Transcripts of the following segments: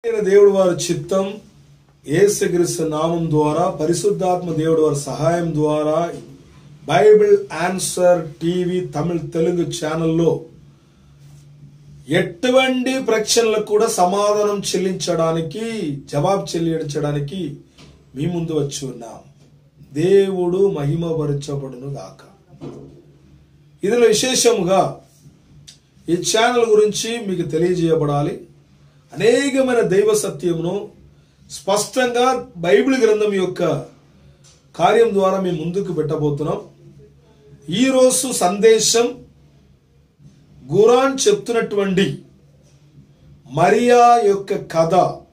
అయిన దేవుడు వారి చిత్తం ఏసుక్రీస్తు నామం ద్వారా పరిశుద్ధాత్మ దేవుడు వారి సహాయం ద్వారా Bible answer TV Tamil Telugu ఛానల్లో ఎటువంటి ప్రశ్నలకు కూడా సమాధానం చెల్లించడానికి జవాబు చెల్లించడానికి మీ ముందు వచ్చి ఉన్నాం దేవుడు మహిమపరచబడును గాక ఇందులో విశేషముగా ఈ ఛానల్ గురించి మీకు తెలియజేయబడాలి అనేకమైన దైవ సత్యమును స్పష్టంగా బైబిల్ గ్రంథం యొక్క కార్యం ద్వారా మేము ముందుకు పెట్టబోతున్నాం ఈరోజు సందేశం గురాన్ చెప్తున్నటువంటి మరియా యొక్క కథ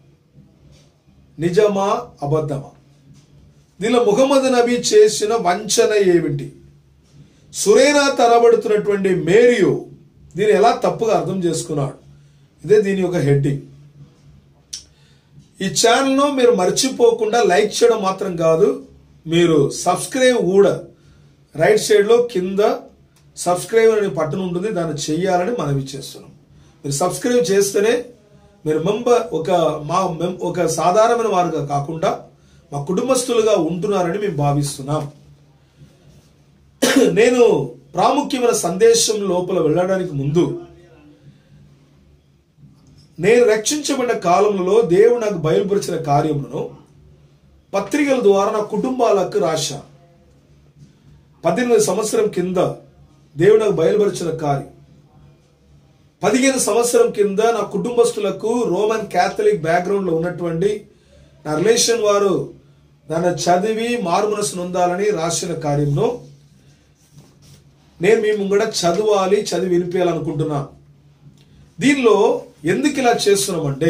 నిజమా అబద్ధమా దీనిలో ముహమ్మద్ నబీ చేసిన వంచన ఏమిటి సురేనా తరబడుతున్నటువంటి మేరియో దీన్ని ఎలా తప్పుగా అర్థం చేసుకున్నాడు ఇదే దీని యొక్క హెడ్డింగ్ ఈ ఛానల్ను మీరు మర్చిపోకుండా లైక్ చేయడం మాత్రం కాదు మీరు సబ్స్క్రైబ్ కూడా రైట్ సైడ్లో కింద సబ్స్క్రైబ్ అనే బటన్ ఉంటుంది దాన్ని చెయ్యాలని మనవి చేస్తున్నాం మీరు సబ్స్క్రైబ్ చేస్తేనే మీరు మెంబర్ ఒక మా మెం- ఒక సాధారణమైన వారుగా కాకుండా మా కుటుంబస్తులుగా ఉంటున్నారని మేము భావిస్తున్నాం నేను ప్రాముఖ్యమైన సందేశం లోపల వెళ్ళడానికి ముందు నేను రక్షించబడిన కాలంలో దేవుడు నాకు బయలుపరిచిన కార్యములను పత్రికల ద్వారా నా కుటుంబాలకు రాశా పద్దెనిమిది సంవత్సరం కింద దేవుడు నాకు బయలుపరిచిన కార్యం పదిహేను సంవత్సరం కింద నా కుటుంబస్తులకు రోమన్ క్యాథలిక్ బ్యాక్గ్రౌండ్లో ఉన్నటువంటి నా రిలేషన్ వారు నన్ను చదివి మారుమనసు నొందాలని రాసిన కార్యంలో నేను మీ ముంగడ చదవాలి చదివి వినిపించాలనుకుంటున్నా దీనిలో ఎందుకు ఇలా చేస్తున్నామంటే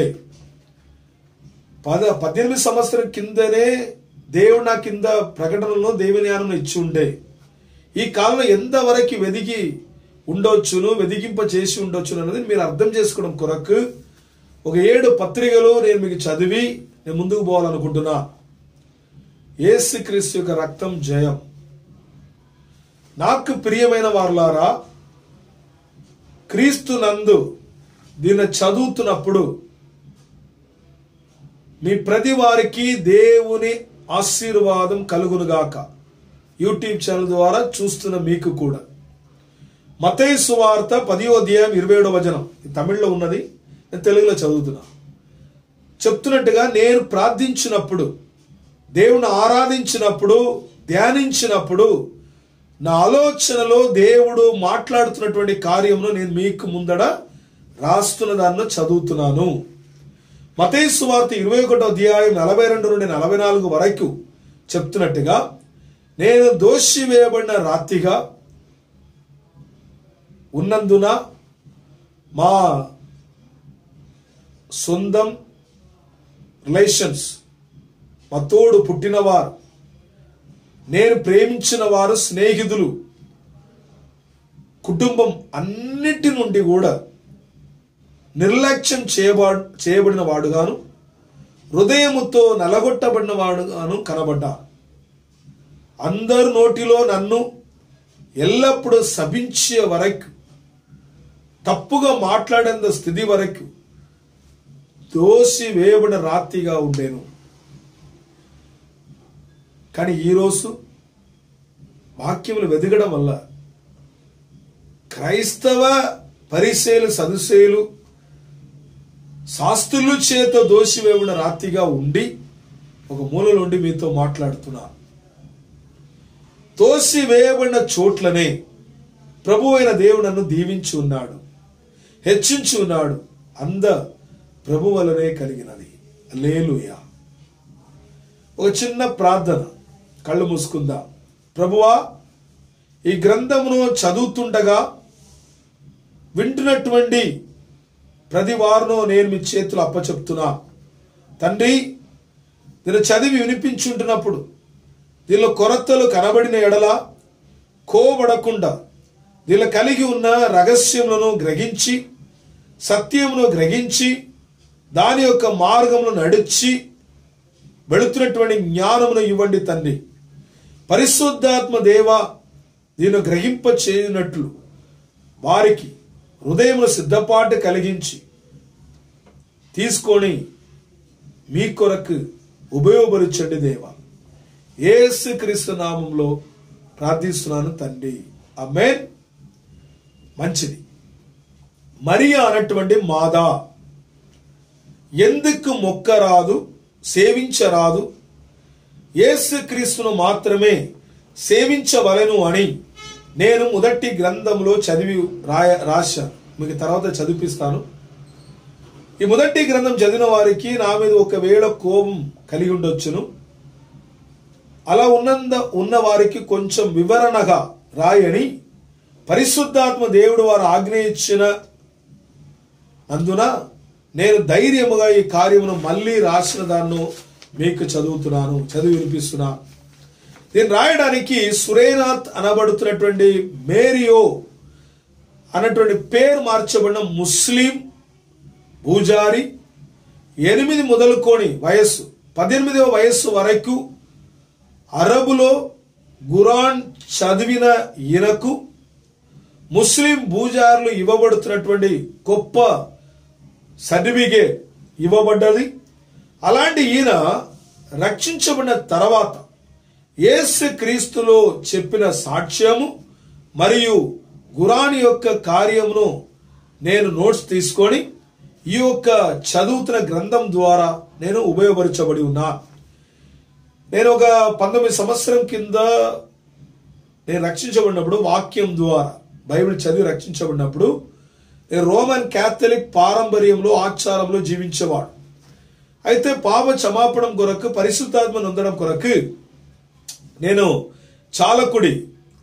పద పద్దెనిమిది సంవత్సరం కిందనే దేవుడు నా కింద ప్రకటనలో దేవుని జ్ఞానం ఇచ్చి ఉండే ఈ కాలంలో ఎంతవరకు వెదిగి ఉండొచ్చును వెదిగింప చేసి ఉండొచ్చును అన్నది మీరు అర్థం చేసుకోవడం కొరకు ఒక ఏడు పత్రికలు నేను మీకు చదివి నేను ముందుకు పోవాలనుకుంటున్నా ఏసుక్రీస్తు యొక్క రక్తం జయం నాకు ప్రియమైన వారులారా క్రీస్తు నందు దీన్ని చదువుతున్నప్పుడు మీ ప్రతి వారికి దేవుని ఆశీర్వాదం కలుగునుగాక యూట్యూబ్ ఛానల్ ద్వారా చూస్తున్న మీకు కూడా మతయి సువార్త పదియో అధ్యాయం ఇరవై ఏడో వచనం ఇది తమిళ్లో ఉన్నది నేను తెలుగులో చదువుతున్నా చెప్తున్నట్టుగా నేను ప్రార్థించినప్పుడు దేవుని ఆరాధించినప్పుడు ధ్యానించినప్పుడు నా ఆలోచనలో దేవుడు మాట్లాడుతున్నటువంటి కార్యమును నేను మీకు ముందడ రాస్తున్న దాన్ని చదువుతున్నాను మతేసు వార్త ఇరవై ఒకటో అధ్యాయం నలభై రెండు నుండి నలభై నాలుగు వరకు చెప్తున్నట్టుగా నేను దోషి వేయబడిన రాత్రిగా ఉన్నందున మా సొంతం రిలేషన్స్ మా తోడు పుట్టినవారు నేను ప్రేమించిన వారు స్నేహితులు కుటుంబం అన్నిటి నుండి కూడా నిర్లక్ష్యం చేయబా చేయబడిన వాడుగాను హృదయముతో నలగొట్టబడిన వాడుగాను కనబడ్డా అందరు నోటిలో నన్ను ఎల్లప్పుడూ శపించే వరకు తప్పుగా మాట్లాడేంత స్థితి వరకు దోషి వేయబడిన రాత్రిగా ఉండేను కానీ ఈరోజు వాక్యములు వెదగడం వల్ల క్రైస్తవ పరిశీలు సదుశేలు శాస్త్రులు చేత దోషి వేయబడిన రాత్రిగా ఉండి ఒక మూల నుండి మీతో మాట్లాడుతున్నా తోసి వేయబడిన చోట్లనే ప్రభు అయిన దేవుడు నన్ను దీవించి ఉన్నాడు హెచ్చించి ఉన్నాడు అంద ప్రభు వలనే కలిగినది లేలుయా ఒక చిన్న ప్రార్థన కళ్ళు మూసుకుందాం ప్రభువా ఈ గ్రంథమును చదువుతుండగా వింటున్నటువంటి ప్రతి వారును నేను మీ చేతులు అప్పచెప్తున్నా తండ్రి దీన్ని చదివి వినిపించుంటున్నప్పుడు దీనిలో కొరతలు కనబడిన ఎడల కోబడకుండా దీనిలో కలిగి ఉన్న రహస్యములను గ్రహించి సత్యమును గ్రహించి దాని యొక్క మార్గమును నడిచి వెళుతున్నటువంటి జ్ఞానమును ఇవ్వండి తండ్రి పరిశుద్ధాత్మ దేవ దీన్ని గ్రహింప చేయనట్లు వారికి హృదయమును సిద్ధపాటు కలిగించి తీసుకొని మీ కొరకు ఉపయోగపరచండి దేవా యేసు క్రీస్తు నామంలో ప్రార్థిస్తున్నాను తండ్రి అమ్మేన్ మంచిది మరియా అన్నటువంటి మాదా ఎందుకు మొక్కరాదు సేవించరాదు యేసుక్రీస్తును మాత్రమే సేవించవలెను అని నేను మొదటి గ్రంథంలో చదివి రాయ రాశాను మీకు తర్వాత చదివిపిస్తాను ఈ మొదటి గ్రంథం చదివిన వారికి నా మీద ఒకవేళ కోపం కలిగి ఉండొచ్చును అలా ఉన్నంద ఉన్న వారికి కొంచెం వివరణగా రాయని పరిశుద్ధాత్మ దేవుడు వారు ఆజ్ఞ ఇచ్చిన అందున నేను ధైర్యముగా ఈ కార్యమును మళ్ళీ రాసిన దాన్ని మీకు చదువుతున్నాను చదివి వినిపిస్తున్నా దీన్ని రాయడానికి సురేనాథ్ అనబడుతున్నటువంటి మేరియో అన్నటువంటి పేరు మార్చబడిన ముస్లిం పూజారి ఎనిమిది మొదలుకొని వయస్సు పద్దెనిమిదవ వయస్సు వరకు అరబులో గురాన్ చదివిన ఈయనకు ముస్లిం పూజారులు ఇవ్వబడుతున్నటువంటి గొప్ప సర్టిఫికేట్ ఇవ్వబడ్డది అలాంటి ఈయన రక్షించబడిన తర్వాత యేసు క్రీస్తులో చెప్పిన సాక్ష్యము మరియు గురాని యొక్క కార్యమును నేను నోట్స్ తీసుకొని ఈ యొక్క చదువుతున్న గ్రంథం ద్వారా నేను ఉపయోగపరచబడి ఉన్నా నేను ఒక పంతొమ్మిది సంవత్సరం కింద నేను రక్షించబడినప్పుడు వాక్యం ద్వారా బైబిల్ చదివి రక్షించబడినప్పుడు నేను రోమన్ క్యాథలిక్ పారంపర్యంలో ఆచారంలో జీవించేవాడు అయితే పాప క్షమాపణం కొరకు పరిశుద్ధాత్మ నొందడం కొరకు నేను చాలకుడి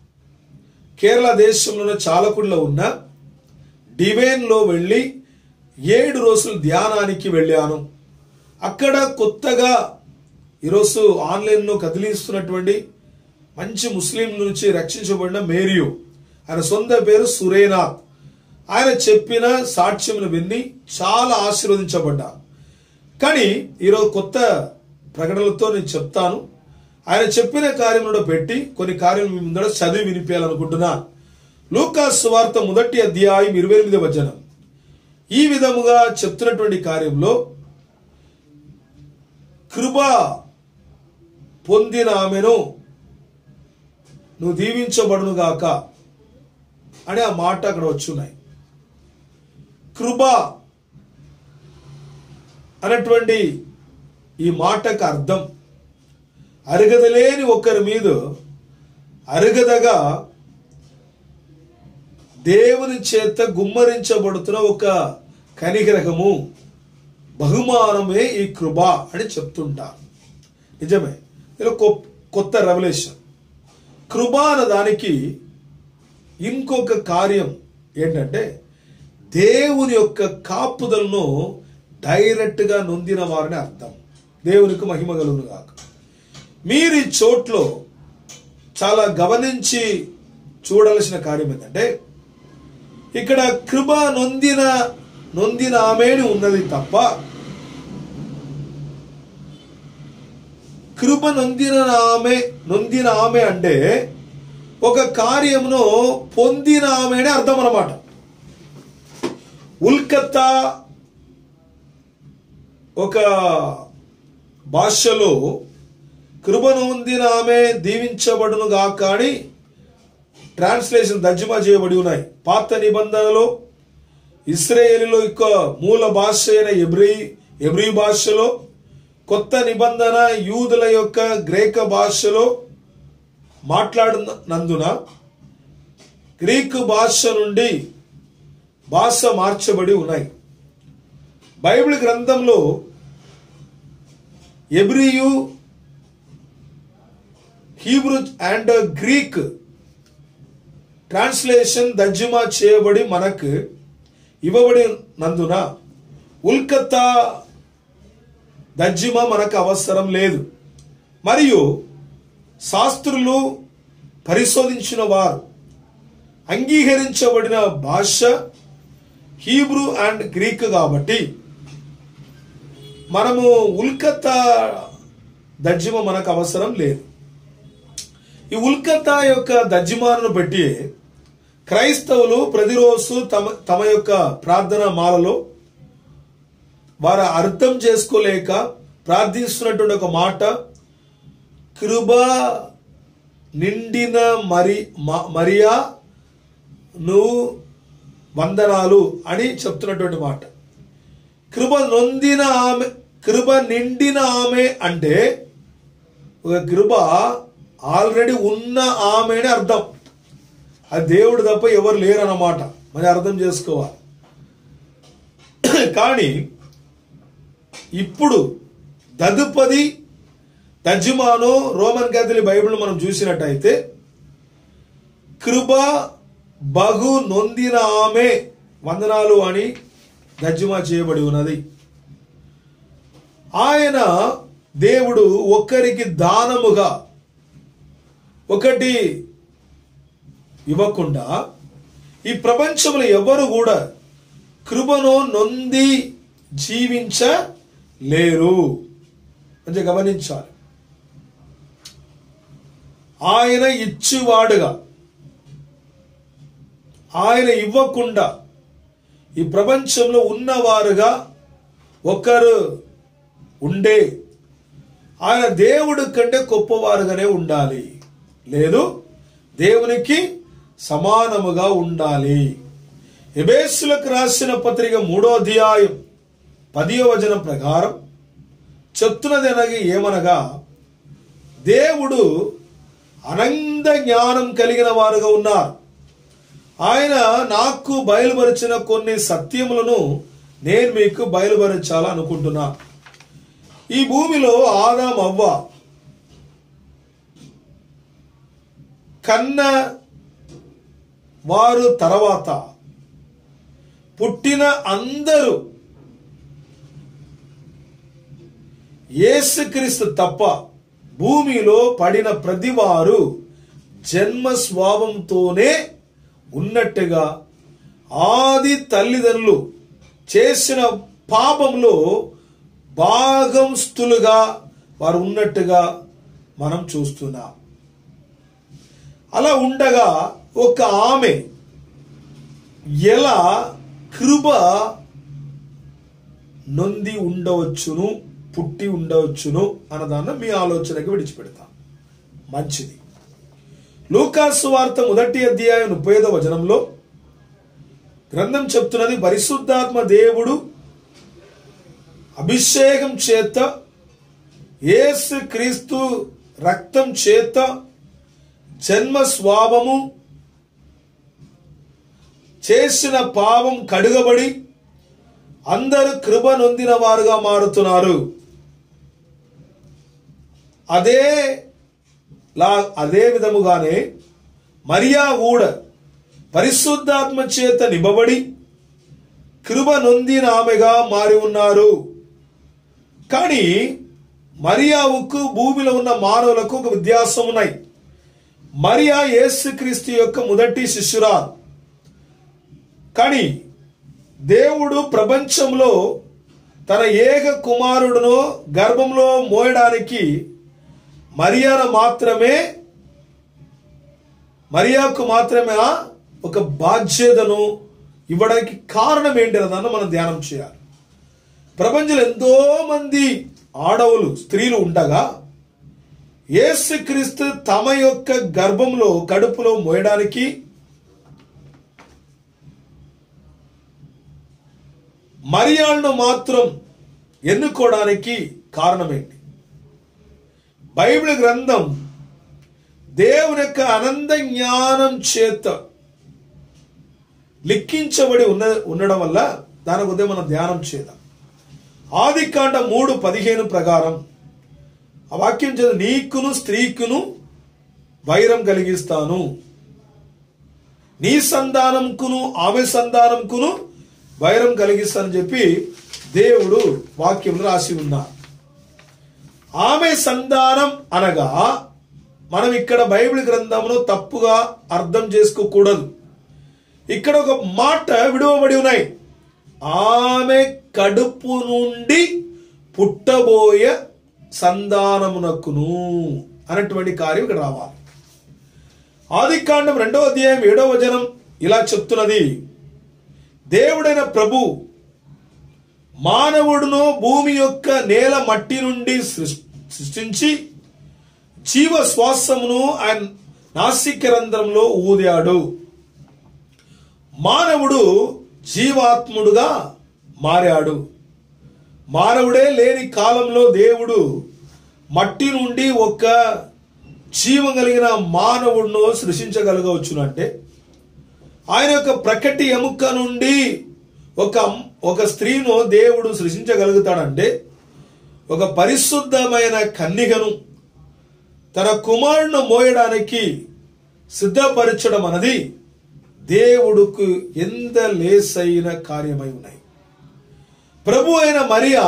కేరళ దేశంలోని చాలకుడిలో ఉన్న డివైన్లో వెళ్ళి ఏడు రోజులు ధ్యానానికి వెళ్ళాను అక్కడ కొత్తగా ఈరోజు ఆన్లైన్లో కదిలిస్తున్నటువంటి మంచి ముస్లిం నుంచి రక్షించబడిన మేరియు ఆయన సొంత పేరు సురేనాథ్ ఆయన చెప్పిన సాక్ష్యములు విని చాలా ఆశీర్వదించబడ్డా కానీ ఈరోజు కొత్త ప్రకటనలతో నేను చెప్తాను ఆయన చెప్పిన కార్యములను పెట్టి కొన్ని కార్యములు మీ ముందర చదివి వినిపించాలనుకుంటున్నాను లూకా సువార్త మొదటి అధ్యాయం ఇరవై ఎనిమిది వచనం ఈ విధముగా చెప్తున్నటువంటి కార్యంలో కృప పొందిన ఆమెను నువ్వు దీవించబడును గాక అని ఆ మాట అక్కడ వచ్చున్నాయి కృప అనేటువంటి ఈ మాటకు అర్థం అరగదలేని ఒకరి మీద అరగదగా దేవుని చేత గుమ్మరించబడుతున్న ఒక కనిగ్రహము బహుమానమే ఈ కృప అని చెప్తుంటారు నిజమే ఇలా కొ- కొత్త రెవల్యూషన్ కృప అన్న దానికి ఇంకొక కార్యం ఏంటంటే దేవుని యొక్క కాపుదలను డైరెక్ట్గా నొందిన వారిని అర్థం దేవునికి మహిమ కలుగును గాక మీరు ఈ చోట్లో చాలా గమనించి చూడాల్సిన కార్యం ఏంటంటే ఇక్కడ కృప నొందిన నొందిన ఆమెని ఉన్నది తప్ప కృప నొందిన ఆమె నొందిన ఆమె అంటే ఒక కార్యమును పొందిన ఆమె అని అర్థం అన్నమాట ఉల్కత్తా ఒక భాషలో కృప నొందిన ఆమె దీవించబడును గాక అని ట్రాన్స్లేషన్ తర్జుమా చేయబడి ఉన్నాయి పాత నిబంధనలో ఇస్రాయేలీలో యొక్క మూల భాష అయిన ఎబ్రి ఎబ్రి భాషలో కొత్త నిబంధన యూదుల యొక్క గ్రేక భాషలో మాట్లాడినందున గ్రీకు భాష నుండి భాష మార్చబడి ఉన్నాయి బైబిల్ గ్రంథంలో ఎబ్రియు హీబ్రూ అండ్ గ్రీక్ ట్రాన్స్లేషన్ తర్జుమా చేయబడి మనకు ఇవ్వబడినందున ఉల్కత్తా తర్జుమా మనకు అవసరం లేదు మరియు శాస్త్రులు పరిశోధించిన వారు అంగీకరించబడిన భాష హీబ్రూ అండ్ గ్రీక్ కాబట్టి మనము ఉల్కత్తా తర్జుమ మనకు అవసరం లేదు ఈ ఉల్కత్తా యొక్క దర్జిమాను బట్టి క్రైస్తవులు ప్రతిరోజు తమ తమ యొక్క ప్రార్థన మాలలో వారు అర్థం చేసుకోలేక ప్రార్థిస్తున్నటువంటి ఒక మాట కృప నిండిన మరి మ- మరియా నువ్వు వందనాలు అని చెప్తున్నటువంటి మాట కృప నొందిన ఆమె కృప నిండిన ఆమె అంటే ఒక కృప ఆల్రెడీ ఉన్న ఆమె అని అర్థం అది దేవుడు తప్ప ఎవరు లేరన్నమాట మరి అర్థం చేసుకోవాలి కానీ ఇప్పుడు తదుపది తర్జుమాను రోమన్ క్యాథలిక్ బైబిల్ మనం చూసినట్టయితే కృప బహు నొందిన ఆమె వందనాలు అని తర్జుమా చేయబడి ఉన్నది ఆయన దేవుడు ఒక్కరికి దానముగా ఒకటి ఇవ్వకుండా ఈ ప్రపంచంలో ఎవరు కూడా కృపను నొంది జీవించలేరు కొంచెం గమనించాలి ఆయన ఇచ్చువాడుగా ఆయన ఇవ్వకుండా ఈ ప్రపంచంలో ఉన్నవారుగా ఒకరు ఉండే ఆయన దేవుడి కంటే గొప్పవారుగానే ఉండాలి లేదు దేవునికి సమానముగా ఉండాలి ఎబేసులకు రాసిన పత్రిక మూడో అధ్యాయం పదియో వచనం ప్రకారం చెప్తున్నది ఏమనగా దేవుడు అనంత జ్ఞానం కలిగిన వారుగా ఉన్నారు ఆయన నాకు బయలుపరిచిన కొన్ని సత్యములను నేను మీకు బయలుపరచాలనుకుంటున్నా ఈ భూమిలో ఆదాం అవ్వ కన్న వారు తర్వాత పుట్టిన అందరూ యేసుక్రీస్తు తప్ప భూమిలో పడిన ప్రతివారు జన్మ స్వాభంతోనే ఉన్నట్టుగా ఆది తల్లిదండ్రులు చేసిన పాపంలో భాగంస్తులుగా వారు ఉన్నట్టుగా మనం చూస్తున్నాం అలా ఉండగా ఒక ఆమె ఎలా కృప నొంది ఉండవచ్చును పుట్టి ఉండవచ్చును అన్నదాన్ని మీ ఆలోచనకి విడిచిపెడతాం మంచిది లూకాసు వార్త మొదటి అధ్యాయం ముప్పై ఐదో వచనంలో గ్రంథం చెప్తున్నది పరిశుద్ధాత్మ దేవుడు అభిషేకం చేత యేసు క్రీస్తు రక్తం చేత జన్మ స్వాభము చేసిన పాపం కడుగబడి అందరూ కృప నొందిన వారుగా మారుతున్నారు అదే లా అదే విధముగానే మరియా కూడా పరిశుద్ధాత్మ చేత నిబబడి కృప నొందిన ఆమెగా మారి ఉన్నారు కానీ మరియావుకు భూమిలో ఉన్న మానవులకు ఒక వ్యత్యాసం ఉన్నాయి మరియా యేసుక్రీస్తు యొక్క మొదటి శిష్యురాలు కానీ దేవుడు ప్రపంచంలో తన ఏక కుమారుడును గర్భంలో మోయడానికి మరియాను మాత్రమే మరియాకు మాత్రమే ఒక బాధ్యతను ఇవ్వడానికి కారణం ఏంటి అన్నదాన్ని మనం ధ్యానం చేయాలి ప్రపంచంలో ఎంతో మంది ఆడవులు స్త్రీలు ఉండగా యేసుక్రీస్తు తమ యొక్క గర్భంలో కడుపులో మోయడానికి మరియాలను మాత్రం ఎన్నుకోవడానికి కారణమేంటి బైబిల్ గ్రంథం దేవుని యొక్క అనంత జ్ఞానం చేత లిఖించబడి ఉన్న ఉండడం వల్ల దాని ఉదయం మనం ధ్యానం చేద్దాం ఆది కాండ మూడు పదిహేను ప్రకారం ఆ వాక్యం చేత నీకును స్త్రీకును వైరం కలిగిస్తాను నీ సంతానంకును ఆమె సంతానంకును వైరం కలిగిస్తానని చెప్పి దేవుడు వాక్యంలో రాసి ఉన్నారు ఆమె సంతానం అనగా మనం ఇక్కడ బైబిల్ గ్రంథంలో తప్పుగా అర్థం చేసుకోకూడదు ఇక్కడ ఒక మాట విడువబడి ఉన్నాయి ఆమె కడుపు నుండి పుట్టబోయే సంతానమునకును అనేటువంటి కార్యం ఇక్కడ రావాలి ఆది కాండం రెండవ అధ్యాయం ఏడవ వచనం ఇలా చెప్తున్నది దేవుడైన ప్రభు మానవుడును భూమి యొక్క నేల మట్టి నుండి సృష్- సృష్టించి జీవ శ్వాసమును ఆయన నాసికరంధ్రంలో ఊదాడు మానవుడు జీవాత్ముడుగా మారాడు మానవుడే లేని కాలంలో దేవుడు మట్టి నుండి ఒక జీవం కలిగిన మానవుడును సృష్టించగలగవచ్చునంటే ఆయన యొక్క ప్రకటి ఎముక నుండి ఒక ఒక స్త్రీను దేవుడు సృష్టించగలుగుతాడంటే ఒక పరిశుద్ధమైన కన్నికను తన కుమారుని మోయడానికి సిద్ధపరచడం అన్నది దేవుడుకు ఎంత లేసైన కార్యమై ఉన్నాయి ప్రభు అయిన మరియా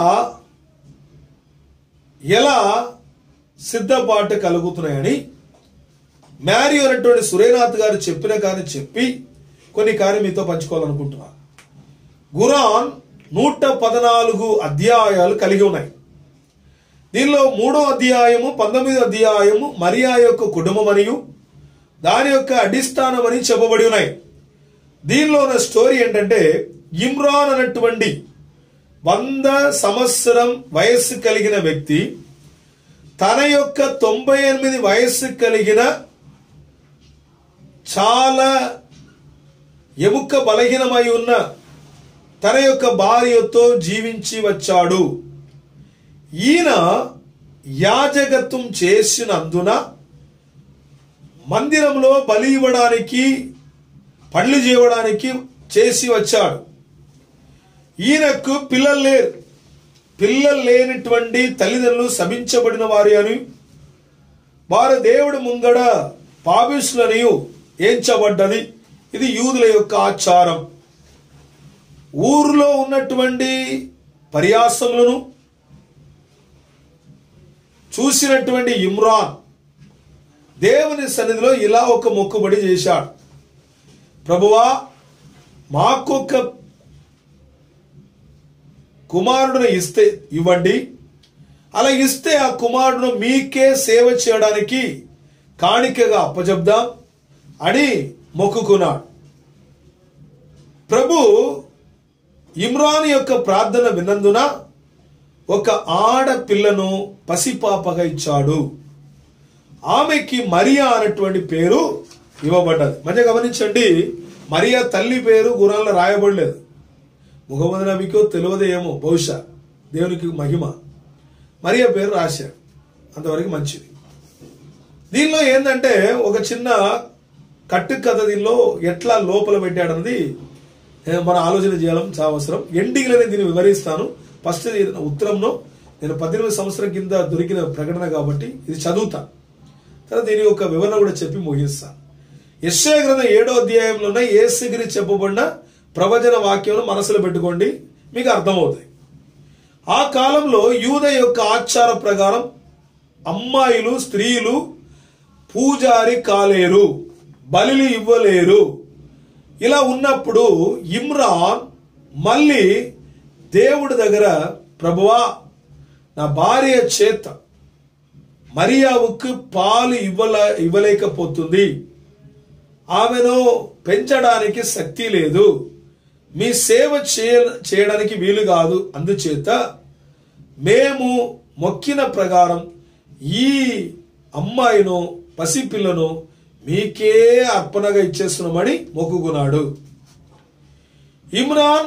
ఎలా సిద్ధపాటు కలుగుతున్నాయని మ్యారీ అనేటువంటి సురేనాథ్ గారు చెప్పిన కానీ చెప్పి కొన్ని కార్యం మీతో పంచుకోవాలనుకుంటున్నాను గురాన్ నూట పద్నాలుగు అధ్యాయాలు కలిగి ఉన్నాయి దీనిలో మూడో అధ్యాయము పంతొమ్మిదో అధ్యాయము మరియా యొక్క కుటుంబం మరియు దాని యొక్క అధిష్టానం అని చెప్పబడి ఉన్నాయి దీనిలో ఉన్న స్టోరీ ఏంటంటే ఇమ్రాన్ అనేటువంటి వంద సంవత్సరం వయస్సు కలిగిన వ్యక్తి తన యొక్క తొంభై ఎనిమిది వయస్సు కలిగిన చాలా ఎముక బలహీనమై ఉన్న తన యొక్క భార్యతో జీవించి వచ్చాడు ఈయన యాజకత్వం చేసినందున మందిరంలో బలి ఇవ్వడానికి పళ్ళు చేయడానికి చేసి వచ్చాడు ఈయనకు పిల్లలు లేరు పిల్లలు లేనటువంటి తల్లిదండ్రులు శపించబడిన వారి అని వారు దేవుడి ముంగడ పాపిస్తులని ఏంచబడ్డది ఇది యూదుల యొక్క ఆచారం ఊర్లో ఉన్నటువంటి పర్యాసములను చూసినటువంటి ఇమ్రాన్ దేవుని సన్నిధిలో ఇలా ఒక మొక్కుబడి చేశాడు ప్రభువా మాకొక కుమారుడును ఇస్తే ఇవ్వండి అలా ఇస్తే ఆ కుమారుడును మీకే సేవ చేయడానికి కాணிకగా అప్పజెప్దాం అని మొక్కుకున్నాడు ప్రభు ఇమ్రాన్ యొక్క ప్రార్థన విన్నందున ఒక ఆడపిల్లను పసిపాపగా ఇచ్చాడు ఆమెకి మరియా అనేటువంటి పేరు ఇవ్వబడ్డది మంచిగా గమనించండి మరియా తల్లి పేరు గురాల్లో రాయబడలేదు ముఖమద్ నబికో తెలియదు ఏమో బహుశా దేవునికి మహిమ మరియా పేరు రాశాడు అంతవరకు మంచిది దీనిలో ఏంటంటే ఒక చిన్న కట్టు కథ దీనిలో ఎట్లా లోపల పెట్టాడన్నది ఏ, మన ఆలోచన చేయడం చాలా అవసరం ఎండింగ్లో నేను దీన్ని వివరిస్తాను ఫస్ట్ ఇది ఉత్తరంలో నేను పద్దెనిమిది సంవత్సరం కింద దొరికిన ప్రకటన కాబట్టి ఇది చదువుతా తర్వాత దీని యొక్క వివరణ కూడా చెప్పి ముగిస్తాను యశ్యా గ్రంథం ఏడో అధ్యాయంలోనే ఏసు గురించి చెప్పబడిన ప్రవచన వాక్యం మనసులో పెట్టుకోండి మీకు అర్థమవుతాయి ఆ కాలంలో యూద యొక్క ఆచార ప్రకారం అమ్మాయిలు స్త్రీలు పూజారి కాలేరు బలిలు ఇవ్వలేరు ఇలా ఉన్నప్పుడు ఇమ్రాన్ మళ్ళీ దేవుడి దగ్గర ప్రభువా నా భార్య చేత మరియావుకు పాలు ఇవ్వల ఇవ్వలేకపోతుంది ఆమెను పెంచడానికి శక్తి లేదు మీ సేవ చేయ చేయడానికి వీలు కాదు అందుచేత మేము మొక్కిన ప్రకారం ఈ అమ్మాయిను పసిపిల్లను మీకే అర్పణగా ఇచ్చేస్తున్నామని మొక్కుకున్నాడు ఇమ్రాన్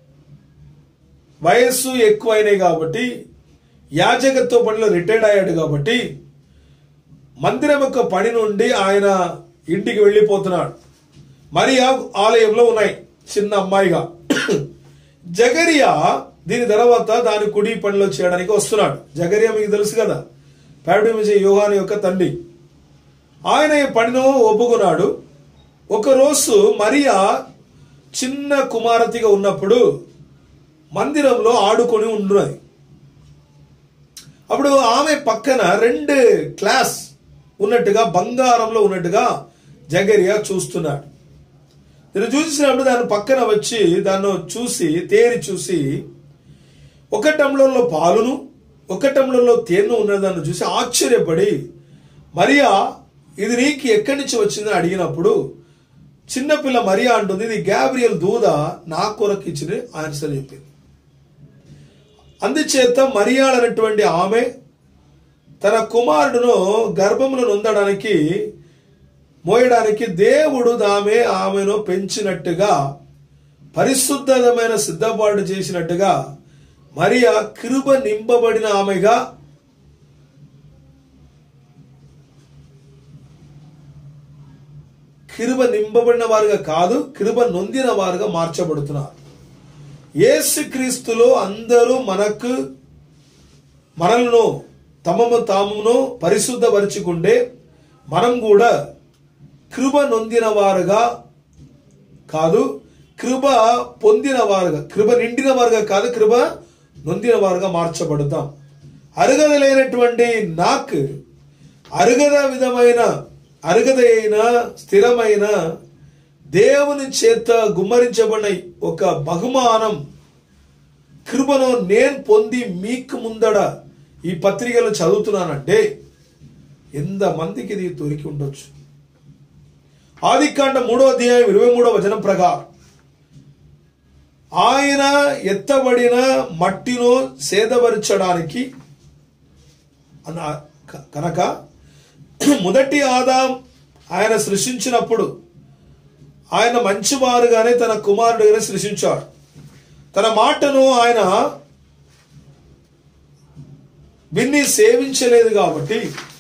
వయస్సు ఎక్కువైనాయి కాబట్టి యాజకత్వ పనిలో రిటైర్డ్ అయ్యాడు కాబట్టి మందిరం యొక్క పని నుండి ఆయన ఇంటికి వెళ్ళిపోతున్నాడు మరియా ఆలయంలో ఉన్నాయి చిన్న అమ్మాయిగా జగరియా దీని తర్వాత దాని కుడి పనిలో చేయడానికి వస్తున్నాడు జగరియా మీకు తెలుసు కదా పేడమిజే యోహాను యొక్క తండ్రి ఆయన ఈ పనిను ఒప్పుకున్నాడు ఒకరోజు మరియా చిన్న కుమారతిగా ఉన్నప్పుడు మందిరంలో ఆడుకొని ఉండున్నది అప్పుడు ఆమె పక్కన రెండు క్లాస్ ఉన్నట్టుగా బంగారంలో ఉన్నట్టుగా జగరియా చూస్తున్నాడు నేను చూసినప్పుడు దాని పక్కన వచ్చి దాన్ని చూసి తేరి చూసి ఒక టంబ్లర్లో పాలును ఒక టంబ్లర్లో తేనె ఉన్నదాన్ని చూసి ఆశ్చర్యపడి మరియా ఇది నీకు ఎక్కడి నుంచి వచ్చిందని అడిగినప్పుడు చిన్నపిల్ల మరియా అంటుంది ఇది గ్యాబ్రియల్ దూద నా కొరకు ఇచ్చిన ఆన్సర్ చెప్పింది అందుచేత మరియాళ్ అనేటువంటి ఆమె తన కుమారుడును గర్భమును నొందడానికి మోయడానికి దేవుడు ఆమె ఆమెను పెంచినట్టుగా పరిశుద్ధమైన సిద్ధపాటు చేసినట్టుగా మరియా కృప నింపబడిన ఆమెగా కృప నింపబడిన వారుగా కాదు కృప నొందిన వారుగా మార్చబడుతున్నారు యేసుక్రీస్తులో అందరూ మనకు మనలను తమము తామును పరిశుద్ధపరుచుకుంటే మనం కూడా కృప నొందిన వారుగా కాదు కృప పొందిన వారుగా కృప నిండిన వారుగా కాదు కృప నొందిన వారుగా మార్చబడతాం అరుగద లేనటువంటి నాకు అరుగద విధమైన అరుగద అయిన స్థిరమైన దేవుని చేత గుమ్మరించబడిన ఒక బహుమానం కృపను నేను పొంది మీకు ముందడ ఈ పత్రికలు చదువుతున్నానంటే ఎంత మందికి ఇది దొరికి ఉండొచ్చు ఆదికాండ మూడో అధ్యాయం ఇరవై మూడో వచనం ప్రకారం ఆయన ఎత్తబడిన మట్టిలో సేదపరచడానికి అన్న క- కనుక మొదటి ఆదాం ఆయన సృష్టించినప్పుడు ఆయన మంచివారుగానే తన కుమారుడుగానే సృష్టించాడు తన మాటను ఆయన విన్ని సేవించలేదు కాబట్టి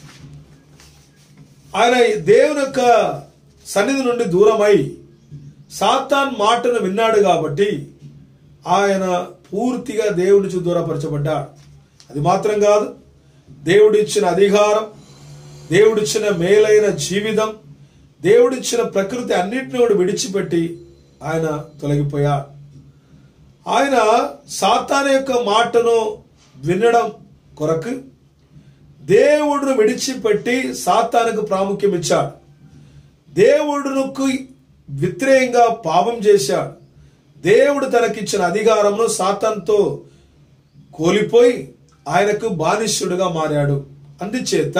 ఆయన దేవుని యొక్క సన్నిధి నుండి దూరమై సాతాన్ మాటను విన్నాడు కాబట్టి ఆయన పూర్తిగా దేవుడి నుంచి దూరపరచబడ్డాడు అది మాత్రం కాదు దేవుడిచ్చిన అధికారం దేవుడిచ్చిన మేలైన జీవితం దేవుడిచ్చిన ప్రకృతి అన్నిటిని కూడా విడిచిపెట్టి ఆయన తొలగిపోయాడు ఆయన సాతాన్ యొక్క మాటను వినడం కొరకు దేవుడును విడిచిపెట్టి సాతానుకు ప్రాముఖ్యం ఇచ్చాడు దేవుడునకు వ్యతిరేకంగా పాపం చేశాడు దేవుడు తనకిచ్చిన అధికారంలో సాతాన్తో కోల్పోయి ఆయనకు బానిష్యుడుగా మారాడు అందుచేత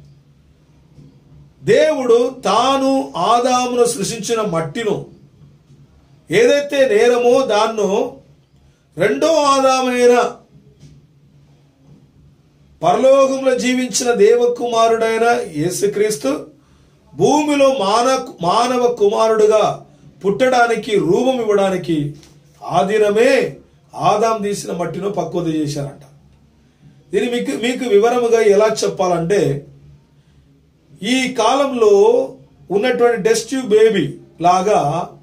దేవుడు తాను ఆదామును సృష్టించిన మట్టిను ఏదైతే నేరమో దాన్నో రెండో ఆదామైన పరలోకంలో జీవించిన దేవకుమారుడైన యేసుక్రీస్తు భూమిలో మాన మానవ కుమారుడుగా పుట్టడానికి రూపం ఇవ్వడానికి ఆ దినమే ఆదాం తీసిన మట్టిను పక్వత చేశారంట దీని మీకు మీకు వివరముగా ఎలా చెప్పాలంటే ఈ కాలంలో ఉన్నటువంటి టెస్ట్ బేబీ లాగా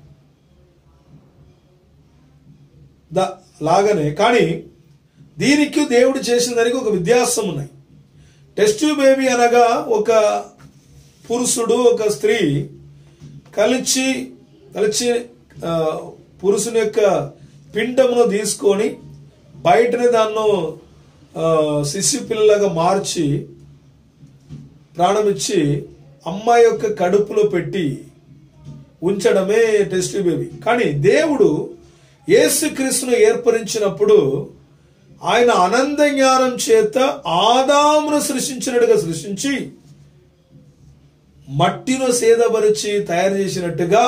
ద లాగానే కానీ దీనికి దేవుడు చేసిన దానికి ఒక వ్యత్యాసం ఉన్నాయి టెస్ట్ బేబీ అనగా ఒక పురుషుడు ఒక స్త్రీ కలిసి కలిసి ఆ, పురుషుని యొక్క పిండమును తీసుకొని బయటనే దాన్ని ఆ, శిశు పిల్లలాగా మార్చి ప్రాణమిచ్చి అమ్మాయి యొక్క కడుపులో పెట్టి ఉంచడమే టెస్ట్ బేబీ కానీ దేవుడు యేసుక్రీస్తును ఏర్పరించినప్పుడు ఆయన అనంత జ్ఞానం చేత ఆదామును సృష్టించినట్టుగా సృష్టించి మట్టిలో సేదపరిచి తయారు చేసినట్టుగా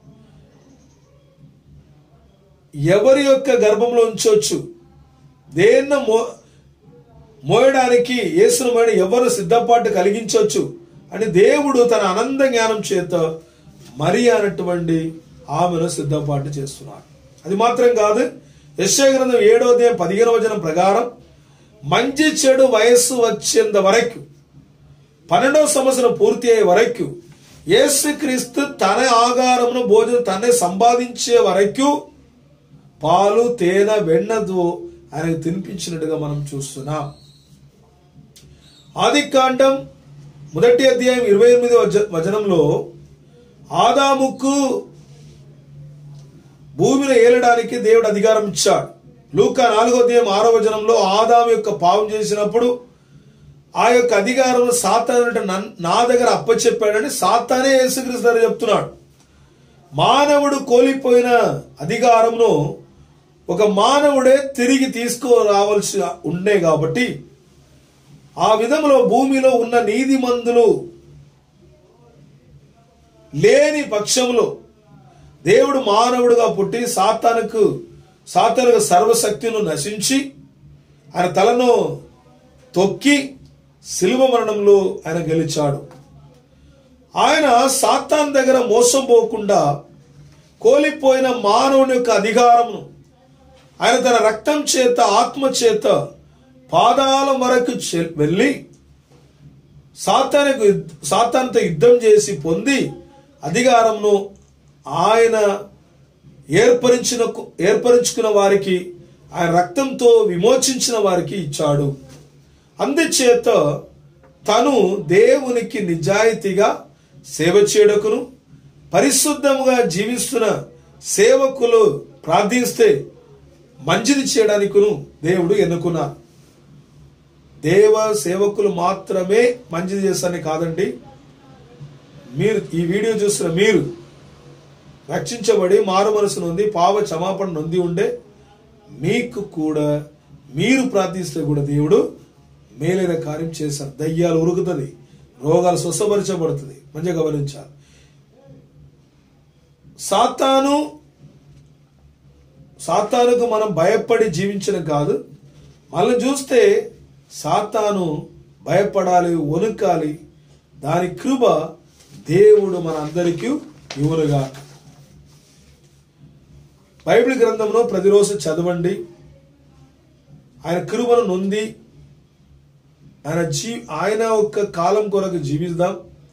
ఎవరి యొక్క గర్భంలో ఉంచవచ్చు దేన్న మో మోయడానికి యేసును మోయడం ఎవరు సిద్ధపాటు కలిగించవచ్చు అని దేవుడు తన అనంత జ్ఞానం చేత మరి అన్నటువంటి ఆమెను సిద్ధపాటు చేస్తున్నాడు అది మాత్రం కాదు యశ్య గ్రంథం ఏడో అధ్యాయం పదిహేను వచనం ప్రకారం మంచి చెడు వయస్సు వచ్చేంత వరకు పన్నెండవ సంవత్సరం పూర్తి అయ్యే వరకు యేసుక్రీస్తు తన ఆగారమును భోజనం తనే సంపాదించే వరకు పాలు తేనె వెన్నతో ఆయనకు తినిపించినట్టుగా మనం చూస్తున్నాం ఆది కాండం మొదటి అధ్యాయం ఇరవై ఎనిమిది వచనంలో ఆదాముకు భూమిని ఏలడానికి దేవుడు అధికారం ఇచ్చాడు లూకా నాలుగో అధ్యాయం ఆరో వచనంలో ఆదాము యొక్క పాపం చేసినప్పుడు ఆ యొక్క అధికారం సాతాను నా దగ్గర అప్పచెప్పాడని సాతానే యేసుక్రీస్తు దగ్గర చెప్తున్నాడు మానవుడు కోల్పోయిన అధికారంను ఒక మానవుడే తిరిగి తీసుకురావాల్సి ఉండే కాబట్టి ఆ విధంలో భూమిలో ఉన్న నీతిమంతులు లేని పక్షంలో దేవుడు మానవుడుగా పుట్టి సాతానుకు సాతానుకు సర్వశక్తిను నశించి ఆయన తలను తొక్కి శిలువ మరణంలో ఆయన గెలిచాడు ఆయన సాతాన్ దగ్గర మోసం పోకుండా కోల్పోయిన మానవుని యొక్క అధికారమును ఆయన తన రక్తం చేత ఆత్మ చేత పాదాల వరకు చె- వెళ్ళి సాతానికి సాతాన్తో యుద్ధం చేసి పొంది అధికారంను ఆయన ఏర్పరించిన ఏర్పరించుకున్న వారికి ఆయన రక్తంతో విమోచించిన వారికి ఇచ్చాడు అందుచేత తను దేవునికి నిజాయితీగా సేవ చేయడకును పరిశుద్ధముగా జీవిస్తున్న సేవకులు ప్రార్థిస్తే మంచిది చేయడానికును దేవుడు ఎన్నుకున్నారు దేవ సేవకులు మాత్రమే మంచిది చేస్తారని కాదండి మీరు ఈ వీడియో చూస్తున్న మీరు రక్షించబడి మారు మనసు నొంది పావ క్షమాపణ నొంది ఉండే మీకు కూడా మీరు ప్రార్థిస్తే కూడా దేవుడు మేలైన కార్యం చేశారు దయ్యాలు ఉరుకుతుంది రోగాలు స్వస్థపరచబడుతుంది మంచిగా గమనించాలి సాతాను సాతానుకు మనం భయపడి జీవించడం కాదు మనల్ని చూస్తే సాతాను భయపడాలి వణుకాలి దాని కృప దేవుడు మన అందరికీ ఇవ్వనుగా బైబిల్ గ్రంథంలో ప్రతిరోజు చదవండి ఆయన కృపను నొంది ఆయన జీ ఆయన ఒక్క కాలం కొరకు జీవిద్దాం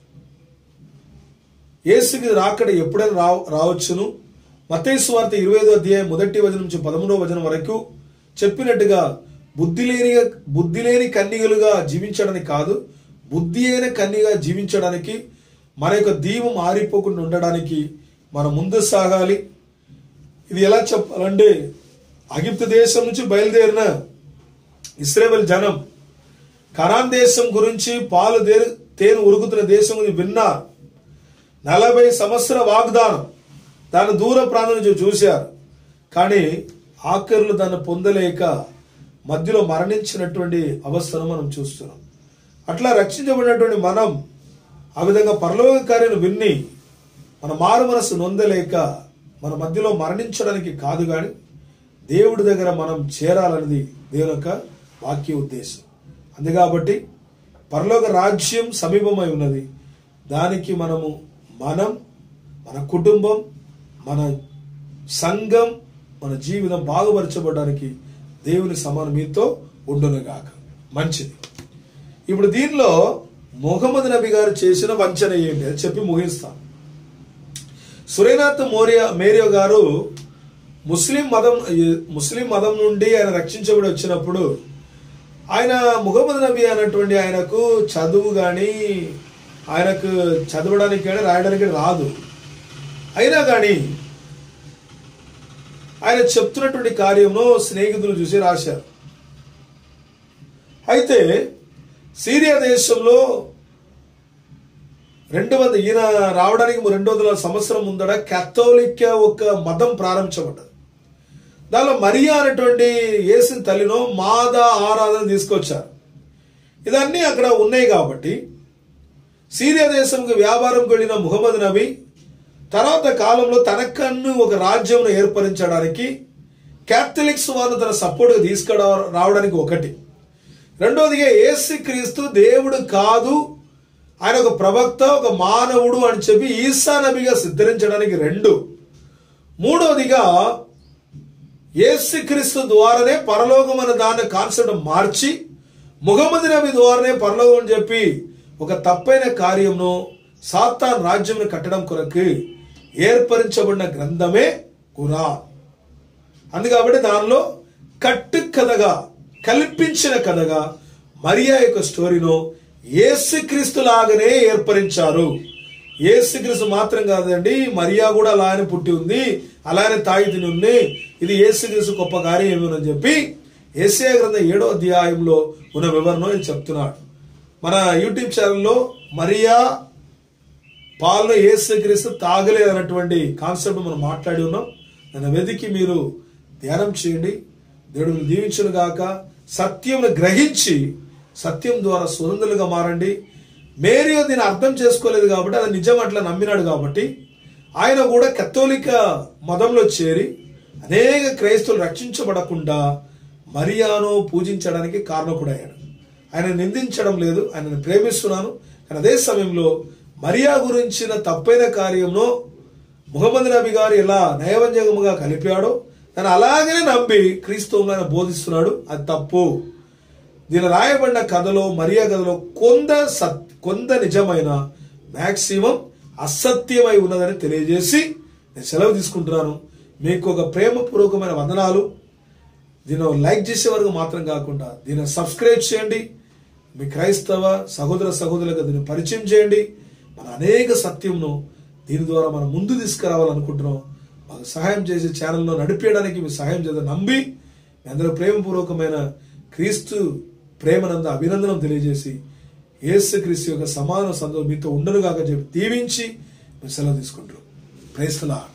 యేసుకి రాకడ ఎప్పుడైనా రా రావచ్చును మతేసు వార్త ఇరవై ఐదో అధ్యాయం మొదటి వచనం నుంచి పదమూడవ వచనం వరకు చెప్పినట్టుగా బుద్ధి లేని బుద్ధి లేని కన్నికలుగా జీవించడానికి కాదు బుద్ధి అయిన కన్నిగా జీవించడానికి మన యొక్క దీవం ఆరిపోకుండా ఉండడానికి మనం ముందు సాగాలి ఇది ఎలా చెప్పాలంటే అగిప్తు దేశం నుంచి బయలుదేరిన ఇస్రాయేల్ జనం కనాన్ దేశం గురించి పాలు దేరు తేను ఉరుకుతున్న దేశం గురించి విన్నారు నలభై సంవత్సర వాగ్దానం దాన్ని దూర ప్రాంతం నుంచి చూశారు కానీ ఆఖరులు దాన్ని పొందలేక మధ్యలో మరణించినటువంటి అవస్థను మనం చూస్తున్నాం అట్లా రక్షించబడినటువంటి మనం ఆ విధంగా పరలోక కార్యం విన్ని మన మారు మనసు నొందలేక మన మధ్యలో మరణించడానికి కాదు కానీ దేవుడి దగ్గర మనం చేరాలన్నది దేవుని యొక్క వాక్య ఉద్దేశం అందు కాబట్టి పరలోక రాజ్యం సమీపమై ఉన్నది దానికి మనము మనం మన కుటుంబం మన సంఘం మన జీవితం బాగుపరచబడడానికి దేవుని సమానం మీతో ఉండునుగాక మంచిది ఇప్పుడు దీనిలో మొహమ్మద్ నబీ గారు చేసిన వంచన ఏంటి అని చెప్పి ముగిస్తాం సురేనాథ్ మోరియా మేరియో గారు ముస్లిం మతం ముస్లిం మతం నుండి ఆయన రక్షించబడి వచ్చినప్పుడు ఆయన ముహమ్మద్ నబీ అనేటువంటి ఆయనకు చదువు కానీ ఆయనకు చదవడానికి కానీ రాయడానికి రాదు అయినా కానీ ఆయన చెప్తున్నటువంటి కార్యంలో స్నేహితులు చూసి రాశారు అయితే సిరియా దేశంలో రెండు వందల ఈయన రావడానికి రెండు వందల సంవత్సరం ముందర కేథోలిక్ ఒక మతం ప్రారంభించబడ్డది దానిలో మరియా అనేటువంటి యేసిన తల్లినో మాద ఆరాధన తీసుకొచ్చారు ఇదన్నీ అక్కడ ఉన్నాయి కాబట్టి సిరియా దేశంకు వ్యాపారంకి వెళ్ళిన ముహమ్మద్ నబీ తర్వాత కాలంలో తనకన్ను ఒక రాజ్యం ఏర్పరించడానికి క్యాథలిక్స్ వారిని తన సపోర్ట్గా తీసుకురా రావడానికి ఒకటి రెండోదిగా ఏసు క్రీస్తు దేవుడు కాదు ఆయన ఒక ప్రవక్త ఒక మానవుడు అని చెప్పి ఈసా నబిగా సిద్ధరించడానికి రెండు మూడోదిగా యేసుక్రీస్తు ద్వారానే పరలోకం అనే దాన్ని కాన్సెప్ట్ మార్చి ముహమ్మద్ నబి ద్వారానే పరలోకం అని చెప్పి ఒక తప్పైన కార్యంను సాతాన్ రాజ్యంను కట్టడం కొరకు ఏర్పరించబడిన గ్రంథమే ఖురాన్ అందు కాబట్టి దానిలో కట్టు కథగా కల్పించిన కథగా మరియా యొక్క స్టోరీను యేసుక్రీస్తు లాగానే ఏర్పరించారు యేసుక్రీస్తు మాత్రం కాదండి మరియా కూడా అలానే పుట్టి ఉంది అలానే తాగి తిని ఉంది ఇది యేసుక్రీస్తు గొప్ప కార్యం ఏమోనని చెప్పి ఏసే గ్రంథం ఏడో అధ్యాయంలో ఉన్న వివరణ ఆయన చెప్తున్నాడు మన యూట్యూబ్ ఛానల్లో మరియా పాలను యేసుక్రీస్తు తాగలేదు అన్నటువంటి కాన్సెప్ట్ మనం మాట్లాడి ఉన్నాం నన్ను వెతికి మీరు ధ్యానం చేయండి దేవుడు దీవించను గాక సత్యమును గ్రహించి సత్యం ద్వారా సునందులుగా మారండి మేరియో దీన్ని అర్థం చేసుకోలేదు కాబట్టి అది నిజం అట్లా నమ్మినాడు కాబట్టి ఆయన కూడా కథోలిక మతంలో చేరి అనేక క్రైస్తవులు రక్షించబడకుండా మరియాను పూజించడానికి కారణకుడయ్యాడు ఆయన నిందించడం లేదు ఆయనను ప్రేమిస్తున్నాను కానీ అదే సమయంలో మరియా గురించిన తప్పైన కార్యంలో ముహమ్మద్ నబీ గారు ఎలా నయవంజకముగా కలిపాడో దాన్ని అలాగనే నమ్మి క్రీస్తువులను ఆయన బోధిస్తున్నాడు అది తప్పు దీని రాయబడిన కథలో మరియా కథలో కొంత సత్ కొంత నిజమైన మ్యాక్సిమం అసత్యమై ఉన్నదని తెలియజేసి నేను సెలవు తీసుకుంటున్నాను మీకు ఒక ప్రేమపూర్వకమైన వందనాలు దీన్ని లైక్ చేసే వరకు మాత్రం కాకుండా దీన్ని సబ్స్క్రైబ్ చేయండి మీ క్రైస్తవ సహోదర సహోదరులకు దీన్ని పరిచయం చేయండి మన అనేక సత్యంను దీని ద్వారా మనం ముందు తీసుకురావాలనుకుంటున్నాం మాకు సహాయం చేసే ఛానల్లో నడిపేయడానికి మీ సహాయం చేద్దాం నమ్మి మీ అందరూ ప్రేమపూర్వకమైన క్రీస్తు ప్రేమనంద అభినందనం తెలియజేసి యేసు క్రీస్తు యొక్క సమాన సందర్భం మీతో ఉండనుగాక చెప్పి దీవించి మీరు సెలవు తీసుకుంటారు ప్రైస్కలా